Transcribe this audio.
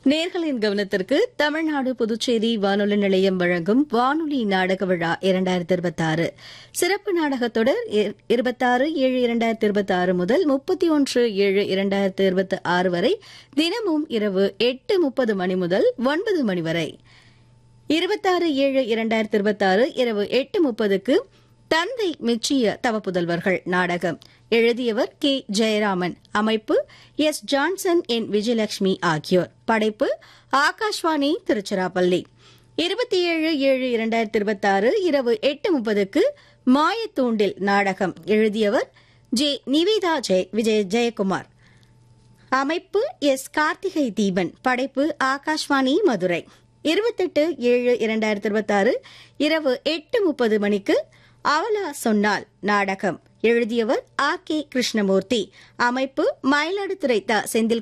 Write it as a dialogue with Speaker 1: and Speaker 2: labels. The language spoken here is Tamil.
Speaker 1: நேர்களின் கவனத்திற்கு தமிழ்நாடு புதுச்சேரி வானொலி நிலையம் வழங்கும் வானொலி நாடக விழா இரண்டாயிரத்தி இருபத்தாறு சிறப்பு நாடகத் தொடர் இருபத்தாறு ஏழு இரண்டாயிரத்தி இருபத்தி ஆறு முதல் முப்பத்தி ஒன்று ஏழு இரண்டாயிரத்தி இருபத்தி ஆறு வரை தினமும் இரவு எட்டு முப்பது மணி முதல் ஒன்பது மணி வரை இருபத்தாறு ஏழு இரண்டாயிரத்தி இருபத்தாறு இரவு எட்டு முப்பதுக்கு தந்தை மெச்சிய தவப்புதல்வர்கள் நாடகம் எழுதியவர் கே ஜெயராமன் அமைப்பு எஸ் ஜான்சன் என் விஜயலட்சுமி ஆகியோர் படைப்பு ஆகாஷ்வாணி திருச்சிராப்பள்ளி இருபத்தி ஏழு ஏழு இரண்டாயிரத்தி இருபத்தாறு இரவு எட்டு முப்பதுக்கு மாயத்தூண்டில் நாடகம் எழுதியவர் ஜே நிவேதா ஜெய் விஜய் ஜெயக்குமார் அமைப்பு எஸ் கார்த்திகை தீபன் படைப்பு ஆகாஷ்வாணி மதுரை இருபத்தெட்டு ஏழு இரண்டாயிரத்தி இருபத்தாறு இரவு எட்டு முப்பது மணிக்கு அவலா சொன்னால் நாடகம் எழுதியவர் ஆர் கே கிருஷ்ணமூர்த்தி அமைப்பு மயிலாடுதுறை த செந்தில்